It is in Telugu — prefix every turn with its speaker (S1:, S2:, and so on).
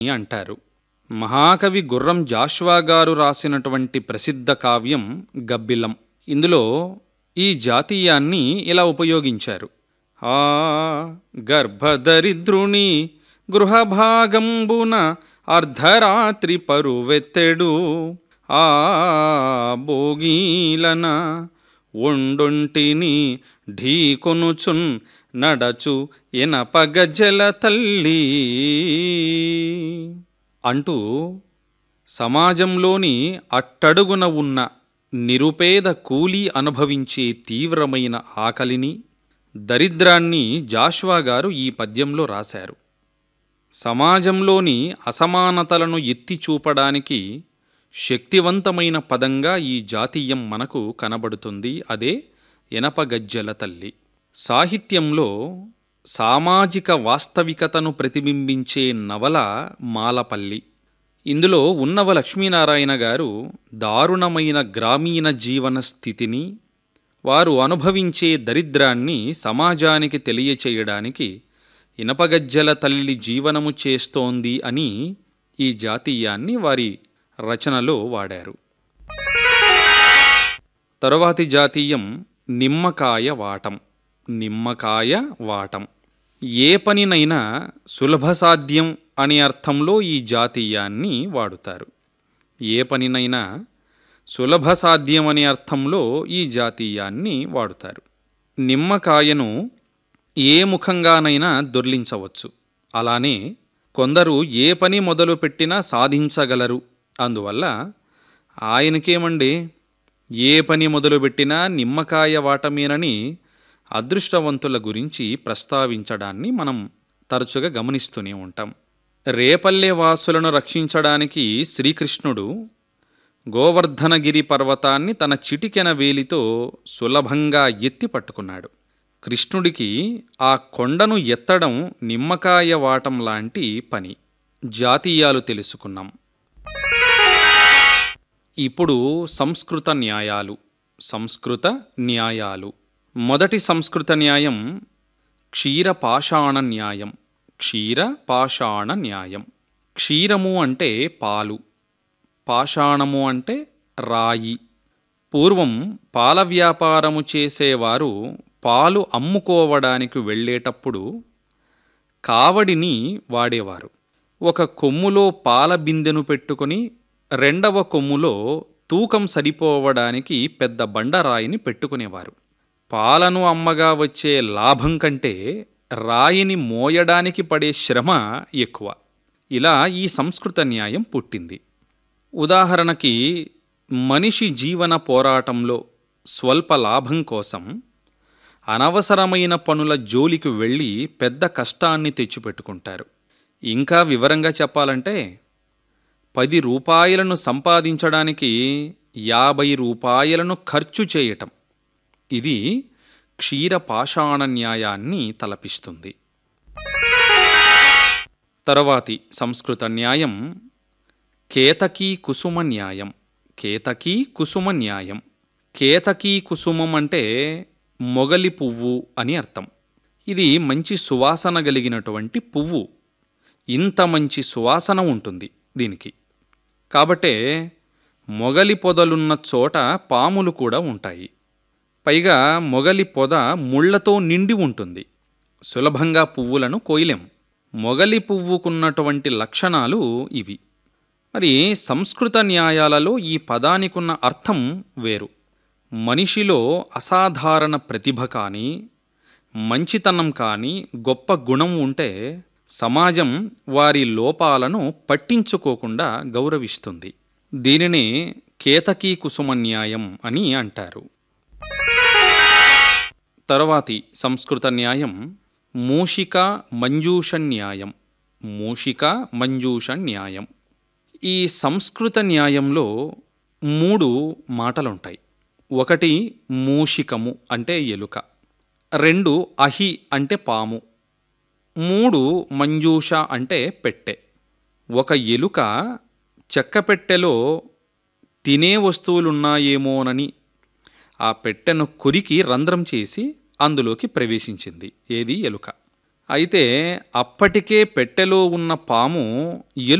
S1: అని అంటారు మహాకవి గుర్రం జాష్వా గారు రాసినటువంటి ప్రసిద్ధ కావ్యం గబ్బిలం ఇందులో ఈ జాతీయాన్ని ఇలా ఉపయోగించారు ఆ గర్భదరిద్రుని గృహభాగంబున అర్ధరాత్రి పరువెత్తెడు ఆ భోగీలన ఒండొంటిని ఢీకొనుచున్ నడచు ఎనపగజల తల్లి అంటూ సమాజంలోని అట్టడుగున ఉన్న నిరుపేద కూలీ అనుభవించే తీవ్రమైన ఆకలిని దరిద్రాన్ని జాష్వా గారు ఈ పద్యంలో రాశారు సమాజంలోని అసమానతలను ఎత్తి చూపడానికి శక్తివంతమైన పదంగా ఈ జాతీయం మనకు కనబడుతుంది అదే ఎనపగజ్జల తల్లి సాహిత్యంలో సామాజిక వాస్తవికతను ప్రతిబింబించే నవల మాలపల్లి ఇందులో ఉన్నవ లక్ష్మీనారాయణ గారు దారుణమైన గ్రామీణ జీవన స్థితిని వారు అనుభవించే దరిద్రాన్ని సమాజానికి తెలియచేయడానికి ఇనపగజ్జల తల్లి జీవనము చేస్తోంది అని ఈ జాతీయాన్ని వారి రచనలో వాడారు తరువాతి జాతీయం నిమ్మకాయ వాటం నిమ్మకాయ వాటం ఏ పనినైనా సులభ సాధ్యం అనే అర్థంలో ఈ జాతీయాన్ని వాడుతారు ఏ పనినైనా సులభ సాధ్యం అనే అర్థంలో ఈ జాతీయాన్ని వాడుతారు నిమ్మకాయను ఏ ముఖంగానైనా దొర్లించవచ్చు అలానే కొందరు ఏ పని మొదలుపెట్టినా సాధించగలరు అందువల్ల ఆయనకేమండి ఏ పని మొదలుపెట్టినా నిమ్మకాయ వాటమేనని అదృష్టవంతుల గురించి ప్రస్తావించడాన్ని మనం తరచుగా గమనిస్తూనే ఉంటాం రేపల్లె వాసులను రక్షించడానికి శ్రీకృష్ణుడు గోవర్ధనగిరి పర్వతాన్ని తన చిటికెన వేలితో సులభంగా ఎత్తి పట్టుకున్నాడు కృష్ణుడికి ఆ కొండను ఎత్తడం నిమ్మకాయ వాటం లాంటి పని జాతీయాలు తెలుసుకున్నాం ఇప్పుడు సంస్కృత న్యాయాలు సంస్కృత న్యాయాలు మొదటి సంస్కృత న్యాయం క్షీరపాషాణ న్యాయం క్షీరపాషాణ న్యాయం క్షీరము అంటే పాలు పాషాణము అంటే రాయి పూర్వం పాల వ్యాపారము చేసేవారు పాలు అమ్ముకోవడానికి వెళ్ళేటప్పుడు కావడిని వాడేవారు ఒక కొమ్ములో పాల బిందెను పెట్టుకొని రెండవ కొమ్ములో తూకం సరిపోవడానికి పెద్ద బండరాయిని పెట్టుకునేవారు పాలను అమ్మగా వచ్చే లాభం కంటే రాయిని మోయడానికి పడే శ్రమ ఎక్కువ ఇలా ఈ సంస్కృత న్యాయం పుట్టింది ఉదాహరణకి మనిషి జీవన పోరాటంలో స్వల్ప లాభం కోసం అనవసరమైన పనుల జోలికి వెళ్ళి పెద్ద కష్టాన్ని తెచ్చిపెట్టుకుంటారు ఇంకా వివరంగా చెప్పాలంటే పది రూపాయలను సంపాదించడానికి యాభై రూపాయలను ఖర్చు చేయటం ఇది క్షీరపాషాణ న్యాయాన్ని తలపిస్తుంది తరువాతి సంస్కృత న్యాయం కేతకీ కుసుమ న్యాయం కేతకీ కుసుమ న్యాయం కేతకీ కుసుమం అంటే మొగలి పువ్వు అని అర్థం ఇది మంచి సువాసన కలిగినటువంటి పువ్వు ఇంత మంచి సువాసన ఉంటుంది దీనికి కాబట్టే మొగలి పొదలున్న చోట పాములు కూడా ఉంటాయి పైగా మొగలి పొద ముళ్లతో నిండి ఉంటుంది సులభంగా పువ్వులను కోయలేం మొగలి పువ్వుకున్నటువంటి లక్షణాలు ఇవి మరి సంస్కృత న్యాయాలలో ఈ పదానికున్న అర్థం వేరు మనిషిలో అసాధారణ ప్రతిభ కానీ మంచితనం కానీ గొప్ప గుణం ఉంటే సమాజం వారి లోపాలను పట్టించుకోకుండా గౌరవిస్తుంది దీనినే కేతకీ కుసుమ న్యాయం అని అంటారు తరువాతి సంస్కృత న్యాయం మూషిక మంజూష న్యాయం మూషిక మంజూష న్యాయం ఈ సంస్కృత న్యాయంలో మూడు మాటలుంటాయి ఒకటి మూషికము అంటే ఎలుక రెండు అహి అంటే పాము మూడు మంజూష అంటే పెట్టె ఒక ఎలుక చెక్క పెట్టెలో తినే వస్తువులున్నాయేమోనని ఆ పెట్టెను కొరికి రంధ్రం చేసి అందులోకి ప్రవేశించింది ఏది ఎలుక అయితే అప్పటికే పెట్టెలో ఉన్న పాము